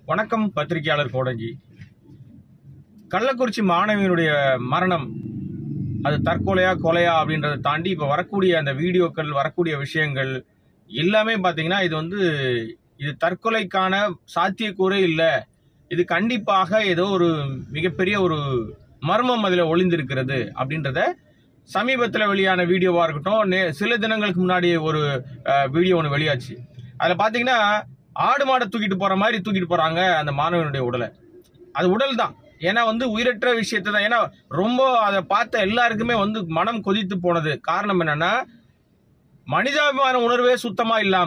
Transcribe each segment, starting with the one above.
வணக்கம் பத்திரிகையாளர் கோடங்கி கள்ளக்குறிச்சி மாணவியினுடைய மரணம் அது தற்கொலையா கொலையா அப்படின்றத தாண்டி இப்போ வரக்கூடிய அந்த வீடியோக்கள் வரக்கூடிய விஷயங்கள் எல்லாமே பார்த்தீங்கன்னா இது வந்து இது தற்கொலைக்கான சாத்தியக்கூறே இல்லை இது கண்டிப்பாக ஏதோ ஒரு மிகப்பெரிய ஒரு மர்மம் அதில் ஒளிந்திருக்கிறது அப்படின்றத சமீபத்தில் வெளியான வீடியோவாக இருக்கட்டும் நே சில தினங்களுக்கு முன்னாடி ஒரு அஹ், வீடியோ ஒன்று வெளியாச்சு அதில் பார்த்தீங்கன்னா ஆடு மாடை தூக்கிட்டு போகிற மாதிரி தூக்கிட்டு போகிறாங்க அந்த மாணவனுடைய உடலை அது உடல் தான் ஏன்னா வந்து உயிரற்ற விஷயத்தை தான் ஏன்னா ரொம்ப அதை பார்த்த எல்லாருக்குமே வந்து மனம் கொதித்து போனது காரணம் என்னன்னா மனிதாபிமான உணர்வே சுத்தமா இல்லாம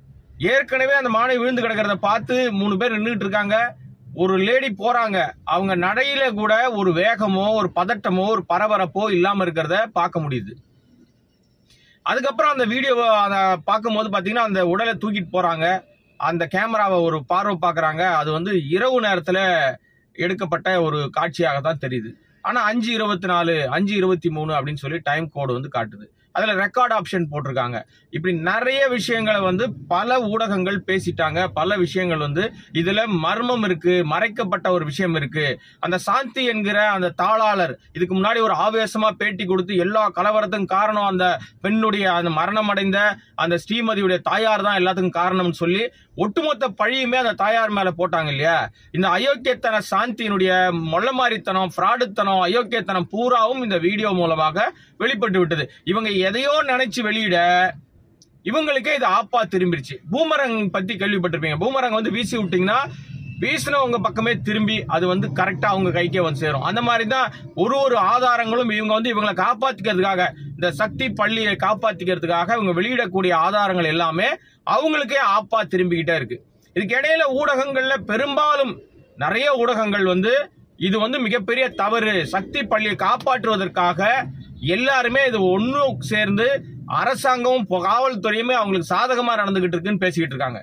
ஏற்கனவே அந்த மாணவி விழுந்து கிடக்கிறத பார்த்து மூணு பேர் நின்றுட்டு இருக்காங்க ஒரு லேடி போறாங்க அவங்க நடையில கூட ஒரு வேகமோ ஒரு பதட்டமோ ஒரு பரபரப்போ இல்லாம இருக்கிறத பார்க்க முடியுது அதுக்கப்புறம் அந்த வீடியோவை அதை பார்க்கும்போது பார்த்தீங்கன்னா அந்த உடலை தூக்கிட்டு போறாங்க அந்த கேமராவை ஒரு பார்வை பார்க்குறாங்க அது வந்து இரவு நேரத்தில் எடுக்கப்பட்ட ஒரு காட்சியாக தான் தெரியுது ஆனால் அஞ்சு இருபத்தி நாலு அஞ்சு இருபத்தி மூணு அப்படின்னு சொல்லி டைம் கோடு வந்து காட்டுது அதில் ரெக்கார்ட் ஆப்ஷன் போட்டிருக்காங்க இப்படி நிறைய விஷயங்களை வந்து பல ஊடகங்கள் பேசிட்டாங்க பல விஷயங்கள் வந்து இதில் மர்மம் இருக்கு மறைக்கப்பட்ட ஒரு விஷயம் இருக்கு அந்த சாந்தி என்கிற அந்த தாளாளர் இதுக்கு முன்னாடி ஒரு ஆவேசமா பேட்டி கொடுத்து எல்லா கலவரத்துக்கும் காரணம் அந்த பெண்ணுடைய அந்த மரணம் அடைந்த அந்த ஸ்ரீமதியுடைய தாயார் தான் எல்லாத்துக்கும் காரணம்னு சொல்லி ஒட்டுமொத்த பழியுமே அந்த தாயார் மேல போட்டாங்க இல்லையா இந்த அயோக்கியத்தன சாந்தியினுடைய மொள்ளமாரித்தனம் ஃப்ராடுத்தனம் அயோக்கியத்தனம் பூராவும் இந்த வீடியோ மூலமாக வெளிப்பட்டு விட்டது இவங்க எதையோ நினைச்சு வெளியிட இவங்களுக்கே இது ஆப்பா திரும்பிருச்சு பூமரங் பத்தி கேள்விப்பட்டிருப்பீங்க பூமரங் வந்து வீசி விட்டீங்கன்னா வீசினவங்க பக்கமே திரும்பி அது வந்து கரெக்டா அவங்க கைக்கே வந்து சேரும் அந்த மாதிரி தான் ஒரு ஒரு ஆதாரங்களும் இவங்க வந்து இவங்களை காப்பாத்திக்கிறதுக்காக இந்த சக்தி பள்ளியை காப்பாத்திக்கிறதுக்காக இவங்க வெளியிடக்கூடிய ஆதாரங்கள் எல்லாமே அவங்களுக்கே ஆப்பா திரும்பிக்கிட்டே இருக்கு இதுக்கு இடையில ஊடகங்கள்ல பெரும்பாலும் நிறைய ஊடகங்கள் வந்து இது வந்து மிகப்பெரிய தவறு சக்தி பள்ளியை காப்பாற்றுவதற்காக எல்லாருமே இது ஒன்றும் சேர்ந்து அரசாங்கமும் பொ- காவல்துறையுமே அவங்களுக்கு சாதகமா நடந்துகிட்டு இருக்குன்னு பேசிக்கிட்டு இருக்காங்க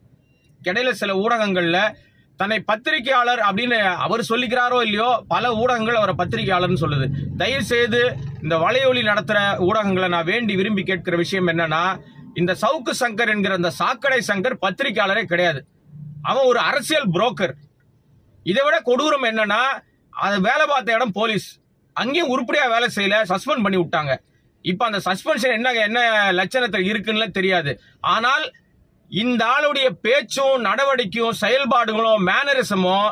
இடையில சில ஊடகங்கள்ல தன்னை பத்திரிகையாளர் அப்படின்னு அவர் சொல்லிக்கிறாரோ இல்லையோ பல ஊடகங்கள் அவரை பத்திரிகையாளர்னு சொல்லுது தயவு செய்து இந்த வலையொலி நடத்துற ஊடகங்களை நான் வேண்டி விரும்பி கேட்கிற விஷயம் என்னன்னா இந்த சவுக்கு சங்கர் என்கிற அந்த சாக்கடை சங்கர் பத்திரிகையாளரே கிடையாது அவன் ஒரு அரசியல் புரோக்கர் இதை விட கொடூரம் என்னன்னா அது வேலை பார்த்த இடம் போலீஸ் அங்கேயும் உருப்படியா வேலை செய்யல சஸ்பெண்ட் பண்ணி விட்டாங்க இப்ப அந்த சஸ்பென்ஷன் என்ன என்ன லட்சணத்தில் இருக்குன்னு தெரியாது ஆனால் இந்த ஆளுடைய பேச்சும் நடவடிக்கையும் செயல்பாடுகளும் மேனரிசமும்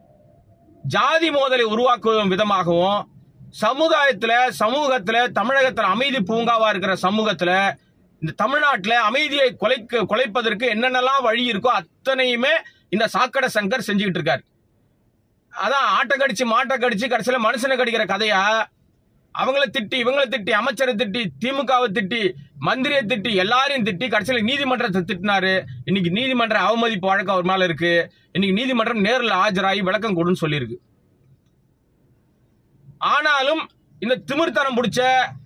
ஜாதி மோதலை உருவாக்குவதும் விதமாகவும் சமுதாயத்துல சமூகத்துல தமிழகத்துல அமைதி பூங்காவா இருக்கிற சமூகத்துல இந்த தமிழ்நாட்டுல அமைதியை கொலைக்க கொலைப்பதற்கு என்னென்னலாம் வழி இருக்கோ அத்தனையுமே இந்த சாக்கடை சங்கர் செஞ்சுக்கிட்டு இருக்காரு அதான் ஆட்டை கடிச்சு மாட்டை கடிச்சு கடைசியில மனுஷனை கடிக்கிற கதையா அவங்கள திட்டி இவங்கள திட்டி அமைச்சரை திட்டி திமுகவை திட்டி மந்திரியை திட்டி எல்லாரையும் திட்டி கடைசியில நீதிமன்றத்தை திட்டினாரு இன்னைக்கு நீதிமன்ற அவமதிப்பு வழக்கு அவர் மேல இருக்கு இன்னைக்கு நீதிமன்றம் நேரில் ஆஜராகி விளக்கம் கொடுன்னு சொல்லியிருக்கு ஆனாலும் இந்த திமிர்த்தனம் பிடிச்ச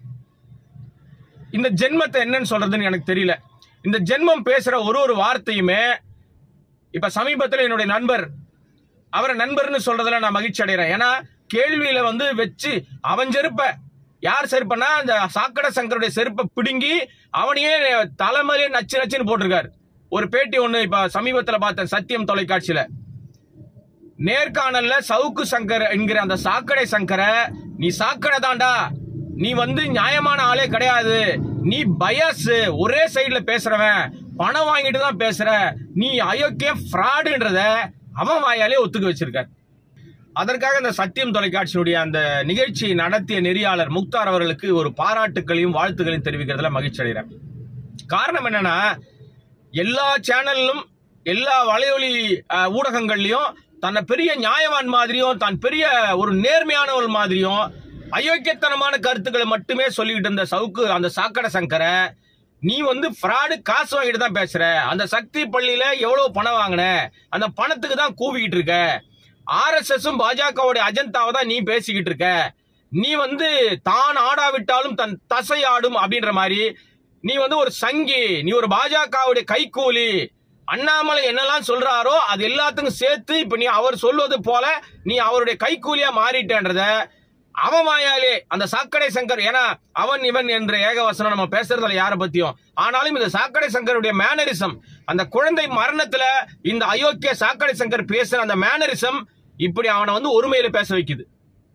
இந்த ஜென்மத்தை என்னன்னு சொல்றதுன்னு எனக்கு தெரியல இந்த ஜென்மம் பேசுற ஒரு ஒரு வார்த்தையுமே இப்ப சமீபத்தில் என்னுடைய நண்பர் அவரை நண்பர்னு சொல்றதுல நான் மகிழ்ச்சி அடைகிறேன் ஏன்னா கேள்வியில வந்து வச்சு அவன் செருப்ப யார் செருப்பனா அந்த சாக்கடை சங்கருடைய செருப்பை பிடுங்கி அவனையே தலைமையிலே நச்சு நச்சுன்னு போட்டிருக்காரு ஒரு பேட்டி ஒண்ணு இப்ப சமீபத்துல பார்த்தேன் சத்தியம் தொலைக்காட்சியில நேர்காணல்ல சவுக்கு சங்கர் என்கிற அந்த சாக்கடை சங்கரை நீ சாக்கடை தாண்டா நீ வந்து நியாயமான ஆளே கிடையாது நீ பயஸ் ஒரே சைடுல பேசுறவன் பணம் வாங்கிட்டு தான் பேசுற நீ அயோக்கியம் ஃப்ராடுன்றத அவன் வாயாலே ஒத்துக்க வச்சிருக்கார் அதற்காக இந்த சத்தியம் தொலைக்காட்சியினுடைய அந்த நிகழ்ச்சி நடத்திய நெறியாளர் முக்தார் அவர்களுக்கு ஒரு பாராட்டுக்களையும் வாழ்த்துக்களையும் தெரிவிக்கிறதுல மகிழ்ச்சி அடைகிறேன் காரணம் என்னன்னா எல்லா சேனல்லும் எல்லா வலையொலி அஹ், ஊடகங்கள்லயும் தன்னை பெரிய நியாயவான் மாதிரியும் தான் பெரிய ஒரு நேர்மையானவள் மாதிரியும் அயோக்கியத்தனமான கருத்துக்களை மட்டுமே சொல்லிக்கிட்டு இருந்த சவுக்கு அந்த சாக்கடை சங்கரை நீ வந்து ஃப்ராடு காசு வாங்கிட்டு தான் பேசுற அந்த சக்தி பள்ளியில எவ்வளவு பணம் வாங்கின அந்த பணத்துக்கு தான் கூவிக்கிட்டு இருக்க ஆர்எஸ்எஸும் பாஜகவுடைய அஜந்தாவை தான் நீ பேசிக்கிட்டு இருக்க நீ வந்து தான் ஆடாவிட்டாலும் தன் தசை ஆடும் அப்படின்ற மாதிரி நீ வந்து ஒரு சங்கி நீ ஒரு பாஜகவுடைய கைக்கூலி அண்ணாமலை என்னெல்லாம் சொல்றாரோ அது எல்லாத்துக்கும் சேர்த்து இப்ப நீ அவர் சொல்வது போல நீ அவருடைய கைக்கூலியா மாறிட்டேன்றத அவன் வாயாலே அந்த சாக்கடை சங்கர் ஏன்னா அவன் இவன் என்ற ஏகவசனம் நம்ம பேசுறதுல யாரை பத்தியும் ஆனாலும் இந்த சாக்கடை சங்கருடைய மேனரிசம் அந்த குழந்தை மரணத்துல இந்த அயோக்கிய சாக்கடை சங்கர் பேசுற அந்த மேனரிசம் இப்படி அவனை வந்து ஒருமையில பேச வைக்குது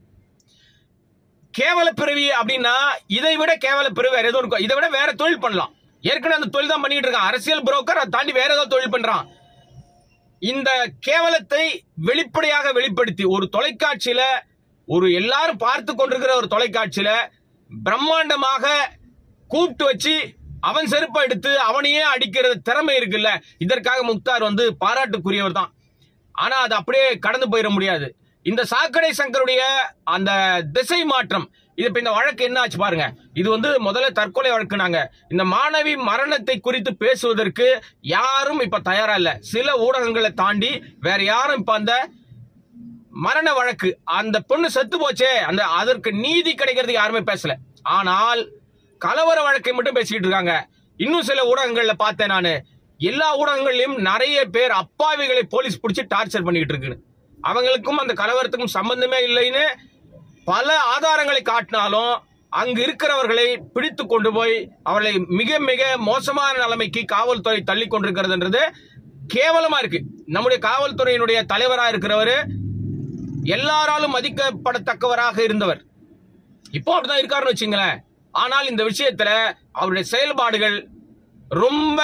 கேவல பிறவி அப்படின்னா இதை விட கேவல பிறவி வேற எதுவும் இருக்கும் இதை விட வேற தொழில் பண்ணலாம் ஏற்கனவே அந்த தொழில் தான் பண்ணிட்டு இருக்கான் அரசியல் புரோக்கர் அதை தாண்டி வேற ஏதோ தொழில் பண்றான் இந்த கேவலத்தை வெளிப்படையாக வெளிப்படுத்தி ஒரு தொலைக்காட்சியில ஒரு எல்லாரும் பார்த்து கொண்டிருக்கிற ஒரு தொலைக்காட்சியில பிரம்மாண்டமாக கூப்பிட்டு வச்சு அவன் செருப்பை எடுத்து அவனையே அடிக்கிறது திறமை இருக்குல்ல இதற்காக முக்தார் வந்து பாராட்டுக்குரியவர் தான் ஆனா அது அப்படியே கடந்து போயிட முடியாது இந்த சாக்கடை சங்கருடைய அந்த திசை மாற்றம் இது இப்ப இந்த வழக்கு என்ன ஆச்சு பாருங்க இது வந்து முதல்ல தற்கொலை வழக்குனாங்க இந்த மாணவி மரணத்தை குறித்து பேசுவதற்கு யாரும் இப்ப தயாரா இல்ல சில ஊடகங்களை தாண்டி வேற யாரும் இப்ப அந்த மரண வழக்கு அந்த பொண்ணு செத்து போச்சே அந்த அதற்கு நீதி கிடைக்கிறதுக்கு யாருமே பேசல ஆனால் கலவர வழக்கை மட்டும் பேசிக்கிட்டு இருக்காங்க இன்னும் சில ஊடகங்கள்ல பார்த்தேன் நானு எல்லா ஊடகங்கள்லயும் நிறைய பேர் அப்பாவிகளை போலீஸ் பிடிச்சி டார்ச்சர் பண்ணிக்கிட்டு இருக்குன்னு அவங்களுக்கும் அந்த கலவரத்துக்கும் சம்பந்தமே இல்லைன்னு பல ஆதாரங்களை காட்டினாலும் அங்கு இருக்கிறவர்களை பிடித்து கொண்டு போய் அவர்களை மிக மிக மோசமான நிலைமைக்கு காவல்துறை தள்ளி கொண்டிருக்கிறதுன்றது கேவலமா இருக்கு நம்முடைய காவல்துறையினுடைய தலைவரா இருக்கிறவரு எல்லாராலும் மதிக்கப்படத்தக்கவராக இருந்தவர் இப்போ அப்படிதான் இருக்காருன்னு வச்சுங்களேன் ஆனால் இந்த விஷயத்துல அவருடைய செயல்பாடுகள் ரொம்ப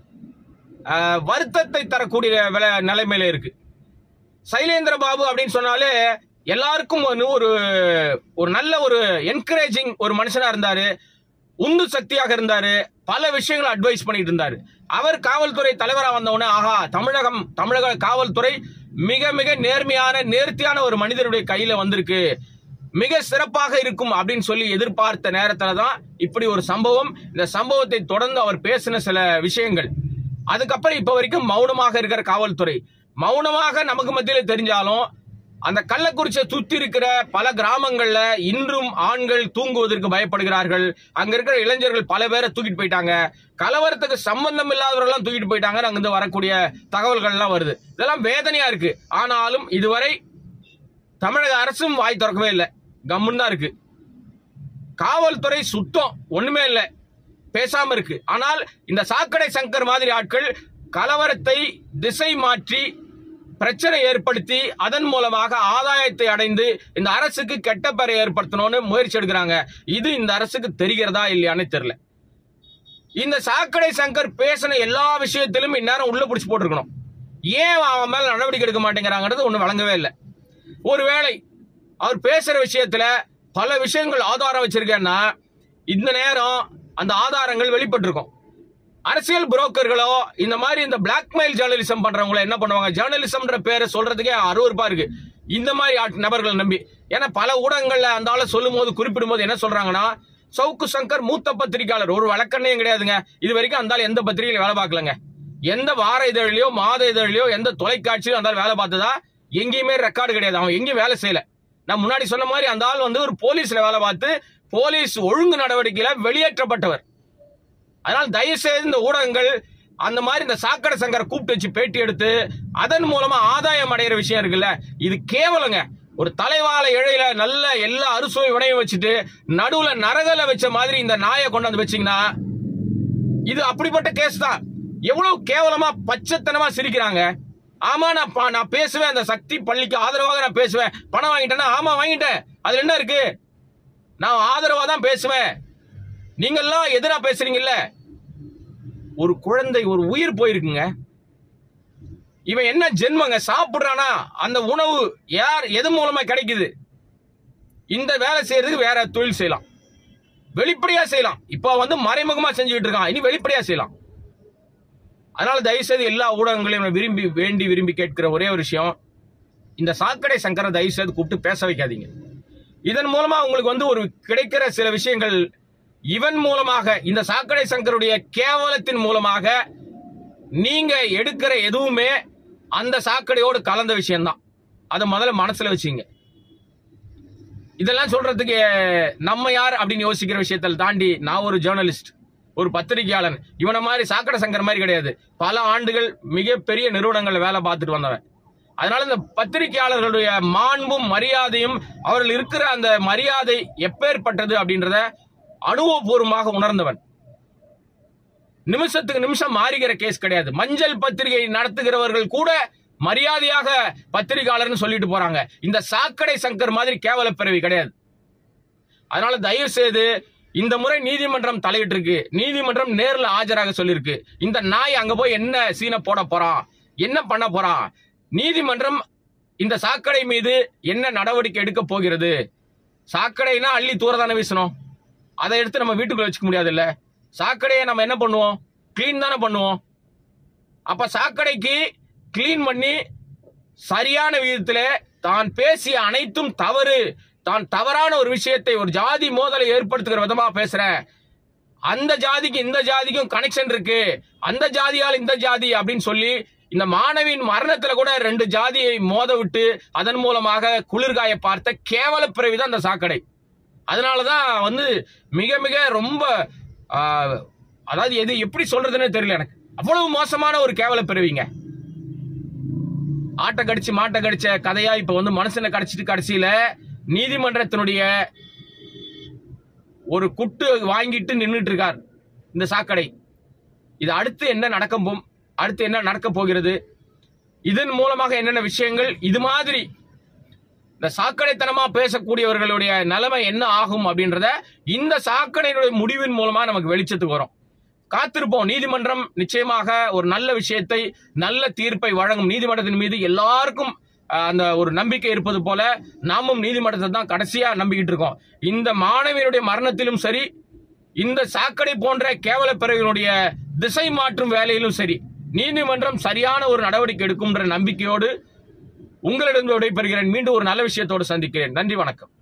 அஹ், வருத்தத்தை தரக்கூடிய வில- நிலைமையில இருக்கு சைலேந்திர பாபு அப்படின்னு சொன்னாலே எல்லாருக்கும் வந்து ஒரு ஒரு நல்ல ஒரு என்கரேஜிங் ஒரு மனுஷனா இருந்தாரு உந்து சக்தியாக இருந்தாரு பல விஷயங்களை அட்வைஸ் பண்ணிட்டு இருந்தாரு அவர் காவல்துறை தலைவரா வந்த உடனே ஆஹா தமிழகம் தமிழக காவல்துறை மிக மிக நேர்மையான நேர்த்தியான ஒரு மனிதருடைய கையில வந்திருக்கு மிக சிறப்பாக இருக்கும் அப்படின்னு சொல்லி எதிர்பார்த்த நேரத்துல தான் இப்படி ஒரு சம்பவம் இந்த சம்பவத்தை தொடர்ந்து அவர் பேசின சில விஷயங்கள் அதுக்கப்புறம் இப்ப வரைக்கும் மௌனமாக இருக்கிற காவல்துறை மௌனமாக நமக்கு மத்தியில தெரிஞ்சாலும் அந்த கள்ளக்குறிச்சியை சுத்தி இருக்கிற பல கிராமங்கள்ல இன்றும் ஆண்கள் தூங்குவதற்கு பயப்படுகிறார்கள் அங்க இருக்கிற இளைஞர்கள் பல பேரை தூக்கிட்டு போயிட்டாங்க கலவரத்துக்கு சம்பந்தம் இல்லாதவர்கள்லாம் தூக்கிட்டு போயிட்டாங்க அங்கிருந்து வரக்கூடிய தகவல்கள் எல்லாம் வருது இதெல்லாம் வேதனையா இருக்கு ஆனாலும் இதுவரை தமிழக அரசும் வாய் திறக்கவே இல்லை கம்முன்னு தான் இருக்கு காவல்துறை சுத்தம் ஒண்ணுமே இல்லை பேசாம இருக்கு ஆனால் இந்த சாக்கடை சங்கர் மாதிரி ஆட்கள் கலவரத்தை திசை மாற்றி பிரச்சனை ஏற்படுத்தி அதன் மூலமாக ஆதாயத்தை அடைந்து இந்த அரசுக்கு கெட்ட பெயரை ஏற்படுத்தணும்னு முயற்சி எடுக்கிறாங்க இது இந்த அரசுக்கு தெரிகிறதா இல்லையான்னு தெரியல இந்த சாக்கடை சங்கர் பேசின எல்லா விஷயத்திலும் இந்நேரம் உள்ள பிடிச்சி போட்டிருக்கணும் ஏன் அவன் மேல நடவடிக்கை எடுக்க மாட்டேங்கிறாங்கிறது ஒண்ணு வழங்கவே இல்லை ஒருவேளை அவர் பேசுற விஷயத்துல பல விஷயங்கள் ஆதாரம் வச்சிருக்கேன்னா இந்த நேரம் அந்த ஆதாரங்கள் வெளிப்பட்டிருக்கும் அரசியல் புரோக்கர்களோ இந்த மாதிரி இந்த பிளாக்மெயில் ஜேர்னலிசம் பண்றவங்கள என்ன பண்ணுவாங்க ஜேர்னலிசம்ன்ற பேரை சொல்றதுக்கே அருவருப்பா இருக்கு இந்த மாதிரி ஆட்- நபர்களை நம்பி ஏன்னா பல ஊடகங்கள்ல அந்த ஆளை சொல்லும் போது குறிப்பிடும் போது என்ன சொல்றாங்கன்னா சவுக்கு சங்கர் மூத்த பத்திரிகையாளர் ஒரு வழக்கண்ணையும் கிடையாதுங்க இது வரைக்கும் அந்த ஆள் எந்த பத்திரிகையில வேலை பார்க்கலங்க எந்த வார இதழிலையோ மாத இதழிலையோ எந்த தொலைக்காட்சியிலும் அந்த ஆள் வேலை பார்த்ததா எங்கேயுமே ரெக்கார்டு கிடையாது அவன் எங்கேயும் வேலை செய்யல நான் முன்னாடி சொன்ன மாதிரி அந்த ஆள் வந்து ஒரு போலீஸ்ல வேலை பார்த்து போலீஸ் ஒழுங்கு நடவடிக்கையில வெளியேற்றப்பட்டவர் அதனால் தயவு செய்து இந்த ஊடகங்கள் அந்த மாதிரி இந்த சாக்கடை சங்கரை கூப்பிட்டு வச்சு பேட்டி எடுத்து அதன் மூலமா ஆதாயம் அடைகிற விஷயம் இருக்குல்ல இது கேவலங்க ஒரு தலைவாழ இழையில நல்ல எல்லா அறுசுவை வினையும் வச்சுட்டு நடுவுல நரகல வச்ச மாதிரி இந்த நாயை கொண்டாந்து வச்சீங்கன்னா இது அப்படிப்பட்ட கேஸ் தான் எவ்வளவு கேவலமா பச்சைத்தனமா சிரிக்கிறாங்க ஆமா நான் ப- நான் பேசுவேன் அந்த சக்தி பள்ளிக்கு ஆதரவாக நான் பேசுவேன் பணம் வாங்கிட்டேன்னா ஆமா வாங்கிட்டேன் அதுல என்ன இருக்கு நான் ஆதரவா தான் பேசுவேன் நீங்கெல்லாம் எதிரா பேசுறீங்கல்ல ஒரு குழந்தை ஒரு உயிர் போயிருக்குங்க இவன் என்ன ஜென்மங்க சாப்பிடுறானா அந்த உணவு யார் எது மூலமா கிடைக்குது இந்த வேலை செய்யறதுக்கு வேற தொழில் செய்யலாம் வெளிப்படையா செய்யலாம் இப்போ வந்து மறைமுகமா செஞ்சுக்கிட்டு இருக்கான் இனி வெளிப்படையா செய்யலாம் அதனால தயவு செய்து எல்லா ஊடகங்களையும் நான் விரும்பி வேண்டி விரும்பி கேட்கிற ஒரே ஒரு விஷயம் இந்த சாக்கடை சங்கரை தயவு செய்து கூப்பிட்டு பேச வைக்காதீங்க இதன் மூலமா உங்களுக்கு வந்து ஒரு கிடைக்கிற சில விஷயங்கள் இவன் மூலமாக இந்த சாக்கடை சங்கருடைய கேவலத்தின் மூலமாக நீங்க எடுக்கிற எதுவுமே அந்த சாக்கடையோடு கலந்த விஷயம்தான் அதை முதல்ல மனசுல வச்சுங்க இதெல்லாம் சொல்றதுக்கு நம்ம யார் அப்படின்னு யோசிக்கிற விஷயத்தில் தாண்டி நான் ஒரு ஜேர்னலிஸ்ட் ஒரு பத்திரிகையாளன் இவனை மாதிரி சாக்கடை சங்கர் மாதிரி கிடையாது பல ஆண்டுகள் மிகப்பெரிய நிறுவனங்கள்ல வேலை பார்த்துட்டு வந்தவன் அதனால இந்த பத்திரிகையாளர்களுடைய மாண்பும் மரியாதையும் அவர்கள் இருக்கிற அந்த மரியாதை எப்பேற்பட்டது அப்படின்றத அனுபவபூர்வமாக உணர்ந்தவன் நிமிஷத்துக்கு நிமிஷம் மாறுகிற கேஸ் கிடையாது மஞ்சள் பத்திரிகை நடத்துகிறவர்கள் கூட மரியாதையாக பத்திரிகையாளர்னு சொல்லிட்டு போறாங்க இந்த சாக்கடை சங்கர் மாதிரி கேவல பிறவி கிடையாது அதனால தயவு செய்து இந்த முறை நீதிமன்றம் தலையிட்டு இருக்கு நீதிமன்றம் நேர்ல ஆஜராக சொல்லியிருக்கு இந்த நாய் அங்க போய் என்ன சீனை போட போறான் என்ன பண்ண போறான் நீதிமன்றம் இந்த சாக்கடை மீது என்ன நடவடிக்கை எடுக்க போகிறது சாக்கடைனா அள்ளி தூர தானே வீசணும் அதை எடுத்து நம்ம வீட்டுக்குள்ள வச்சுக்க முடியாதுல்ல சாக்கடையை நம்ம என்ன பண்ணுவோம் க்ளீன் தானே பண்ணுவோம் அப்ப சாக்கடைக்கு க்ளீன் பண்ணி சரியான விதத்தில் தான் பேசிய அனைத்தும் தவறு தான் தவறான ஒரு விஷயத்தை ஒரு ஜாதி மோதலை ஏற்படுத்துகிற விதமா பேசுற அந்த ஜாதிக்கு இந்த ஜாதிக்கும் கனெக்ஷன் இருக்கு அந்த ஜாதியால் இந்த ஜாதி அப்படின்னு சொல்லி இந்த மாணவியின் மரணத்துல கூட ரெண்டு ஜாதியை மோத விட்டு அதன் மூலமாக குளிர்காய பார்த்த கேவல பிறவிதான் அந்த சாக்கடை அதனாலதான் வந்து மிக மிக ரொம்ப ஆஹ், அதாவது எது எப்படி சொல்றதுன்னே தெரியல எனக்கு அவ்வளவு மோசமான ஒரு கேவல பிறவிங்க ஆட்டை கடிச்சு மாட்டை கடிச்ச கதையா இப்ப வந்து மனுஷனை கடிச்சிட்டு கடைசியில நீதிமன்றத்தினுடைய ஒரு குட்டு வாங்கிட்டு நின்றுட்டு இருக்கார் இந்த சாக்கடை இது அடுத்து என்ன நடக்க போ- அடுத்து என்ன நடக்க போகிறது இதன் மூலமாக என்னென்ன விஷயங்கள் இது மாதிரி இந்த சாக்கடைத்தனமா பேசக்கூடியவர்களுடைய நிலைமை என்ன ஆகும் அப்படின்றத இந்த சாக்கடையினுடைய முடிவின் மூலமா நமக்கு வெளிச்சத்துக்கு வரும் காத்திருப்போம் நீதிமன்றம் நிச்சயமாக ஒரு நல்ல விஷயத்தை நல்ல தீர்ப்பை வழங்கும் நீதிமன்றத்தின் மீது எல்லாருக்கும் அஹ், அந்த ஒரு நம்பிக்கை இருப்பது போல நாமும் நீதிமன்றத்தை தான் கடைசியா நம்பிக்கிட்டு இருக்கோம் இந்த மாணவியனுடைய மரணத்திலும் சரி இந்த சாக்கடை போன்ற கேவல பிறவினுடைய திசை மாற்றும் வேலையிலும் சரி நீதிமன்றம் சரியான ஒரு நடவடிக்கை எடுக்கும்ன்ற நம்பிக்கையோடு உங்களிடம் விடைபெறுகிறேன் மீண்டும் ஒரு நல்ல விஷயத்தோடு சந்திக்கிறேன் நன்றி வணக்கம்